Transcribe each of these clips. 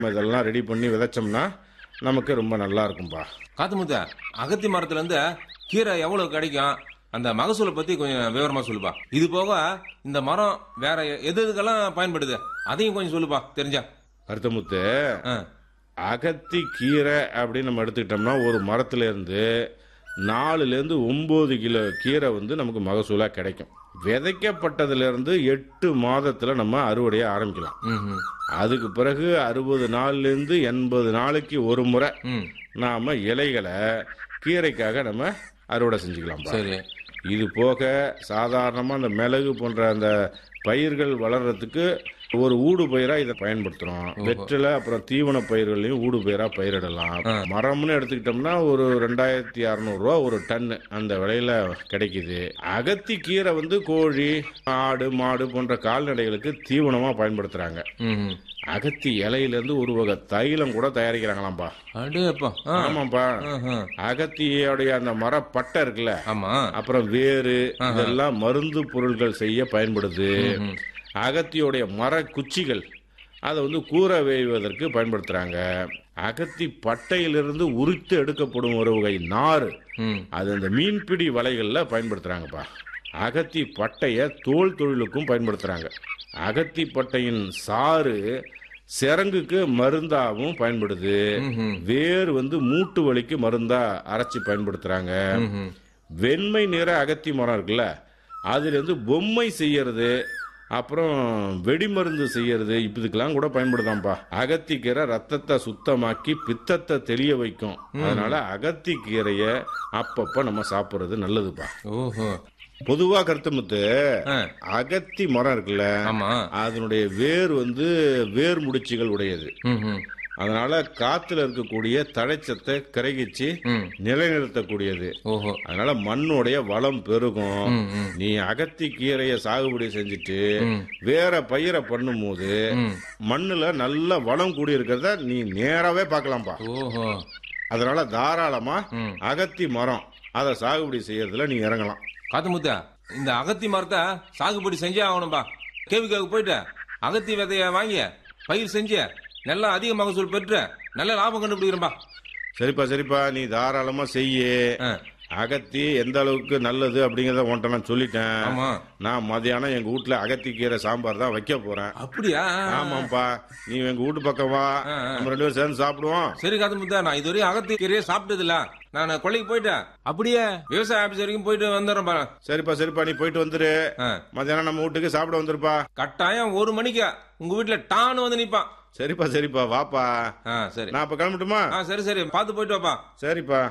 நம்ம இதெல்லாம் ரெடி பண்ணி விதைச்சோம்னா நமக்கு ரொம்ப நல்லா இருக்கும்பா காத்து முத்த அகத்தி மரத்துல இருந்து கீரை எவ்வளவு கிடைக்கும் அந்த மகசூலை பத்தி கொஞ்சம் விவரமா சொல்லுப்பா இது போக இந்த மரம் வேற எது எதுக்கெல்லாம் பயன்படுது அதையும் கொஞ்சம் சொல்லுப்பா தெரிஞ்சா கருத்தமுத்து ஆ, அகத்தி கீரை அப்படின்னு நம்ம எடுத்துக்கிட்டோம்னா ஒரு மரத்துல இருந்து நாலுலேருந்து ஒம்பது கிலோ கீரை வந்து நமக்கு மகசூலாக கிடைக்கும் விதைக்கப்பட்டதுலேருந்து எட்டு மாதத்தில் நம்ம அறுவடையை ஆரம்பிக்கலாம் ம், ம், அதுக்கு பிறகு அறுபது நாள்லேருந்து எண்பது நாளைக்கு ஒரு முறை ம். நாம் இலைகளை கீரைக்காக நம்ம அறுவடை செஞ்சுக்கலாம் சரி இது போக சாதாரணமாக அந்த மிளகு போன்ற அந்த பயிர்கள் வளர்றதுக்கு ஒரு ஊடு பயிரா இதை பயன்படுத்துறோம் வெற்றில அப்புறம் தீவன பயிர்களையும் ஊடு பயிரா பயிரிடலாம் மரம்னு எடுத்துக்கிட்டோம்னா ஒரு ரெண்டாயிரத்தி அறநூறுவா ஒரு டன்னு அந்த விலையில கிடைக்குது அகத்தி கீரை வந்து கோழி ஆடு மாடு போன்ற கால்நடைகளுக்கு தீவனமா பயன்படுத்துறாங்க ம், ம். அகத்தி இலையிலேருந்து ஒரு வகை தைலம் கூட தயாரிக்கிறாங்களாம்ப்பா அடேப்பா ஆ, ஆமாப்பா ஆ, ஆ. அகத்தியோடைய அந்த மரப்பட்டை இருக்குல்ல ஆமா அப்புறம் வேறு இதெல்லாம் மருந்து பொருட்கள் செய்ய பயன்படுது ம். அகத்தியோடைய மர குச்சிகள் அதை வந்து கூரை வேய்வதற்கு பயன்படுத்துறாங்க அகத்தி பட்டையிலிருந்து உரித்து எடுக்கப்படும் ஒரு வகை நார் ம். அது அந்த மீன்பிடி வலைகளில் பயன்படுத்துறாங்கப்பா அகத்தி பட்டைய தோல் தொழிலுக்கும் பயன்படுத்துறாங்க அகத்தி பட்டையின் சாறு சிறங்குக்கு மருந்தாகவும் பயன்படுது ம்ஹும். வேர் வந்து மூட்டு வலிக்கு மருந்தா அரைச்சி பயன்படுத்துறாங்க ம்ஹும். வெண்மை நிற அகத்தி மரம் இருக்குல்ல அதுல இருந்து பொம்மை செய்யறது அப்புறம் வெடிமருந்து செய்யறது இதுக்கெல்லாம் கூட பயன்படுதாம்ப்பா அகத்திக்கீரை ரத்தத்தை சுத்தமாக்கி பித்தத்தை தெளிய வைக்கும் அதனால அகத்திக்கீரைய அப்பப்ப நம்ம சாப்பிடுறது நல்லதுப்பா ஓஹோ பொதுவா கருத்துமுத்து ஆ, அகத்தி மரம் இருக்குல்ல ஆமா அதனுடைய வேர் வந்து வேர் முடிச்சுகள் உடையது ம், ம். அதனால காத்துல இருக்கக்கூடிய தழைச்சத்தை கரைகிச்சு ம். நிலைநிறுத்தக்கூடியது ஓஹோ அதனால மண்ணுடைய வளம் பெருகும் ம், ம். நீ அகத்தி கீரையை சாகுபடி செஞ்சுட்டு ம். வேற பயிரை பண்ணும்போது ம். மண்ணுல நல்ல வளம் கூடி இருக்கிறத நீ நேராவே பார்க்கலாம்ப்பா ஓஹோ அதனால தாராளமா ம். அகத்தி மரம் அதை சாகுபடி செய்யறதுல நீ இறங்கலாம் காத்து முத்தா இந்த அகத்தி மரத்தை சாகுபடி செஞ்சே ஆகணும்பா கேவிக்காவுக்கு போயிட்டு அகத்தி விதைய வாங்கி பயிர் செஞ்சு நல்லா அதிக மகசூல் பெற்று நல்ல லாபம் கண்டுபிடிக்கிறேன்பா சரிப்பா சரிப்பா நீ தாராளமா செய்யு ஆ, அகத்தி எந்த அளவுக்கு நல்லது அப்படிங்கறத உன்ட்ட நான் சொல்லிட்டேன் ஆமா நான் மதியானம் எங்க வீட்டுல அகத்தி கீரை சாம்பார் தான் வைக்க போறேன் அப்படியா ஆமாப்பா நீ எங்க வீட்டு பக்கம் வா ஆ, ஆ. நம்ம ரெண்டு பேரும் சேர்ந்து சாப்பிடுவோம் சரி காத்து முத்தா நான் இதுவரையும் அகத்தி கீரையே சாப்பிட்டது இல்ல நான் கொள்ளைக்கு போயிட்டேன் அப்படியே விவசாய ஆபீஸ் வரைக்கும் போயிட்டு வந்துடுறேன்பா சரிப்பா சரிப்பா நீ போயிட்டு வந்துரு ஆ, மத்தியானம் நம்ம வீட்டுக்கு சாப்பிட வந்துருப்பா கட்டாயம் ஒரு மணிக்கு உங்க வீட்டுல டான்னு வந்து நிப்பான் சரிப்பா சரிப்பா வாப்பா ஆ சரி நான் அப்ப கிளம்பட்டுமா ஆ சரி சரி பார்த்து போயிட்டு வாப்பா சரிப்பா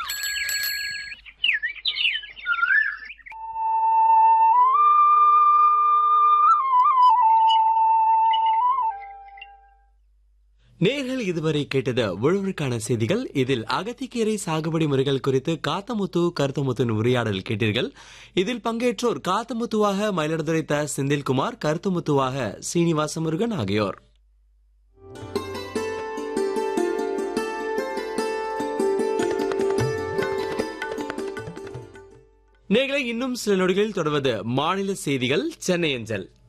நேர்கள் இதுவரை கேட்டது உழவருக்கான செய்திகள் இதில் அகத்திக்கீரை சாகுபடி முறைகள் குறித்து காத்தமுத்து கருத்தமுத்துவின் உரையாடல் கேட்டீர்கள் இதில் பங்கேற்றோர் காத்தமுத்துவாக மயிலாடுதுறை த செந்தில்குமார் கருத்துமுத்துவாக சீனிவாச முருகன் ஆகியோர் நேர்களை இன்னும் சில நொடிகளில் தொடர்வது மாநில செய்திகள் சென்னை அஞ்சல்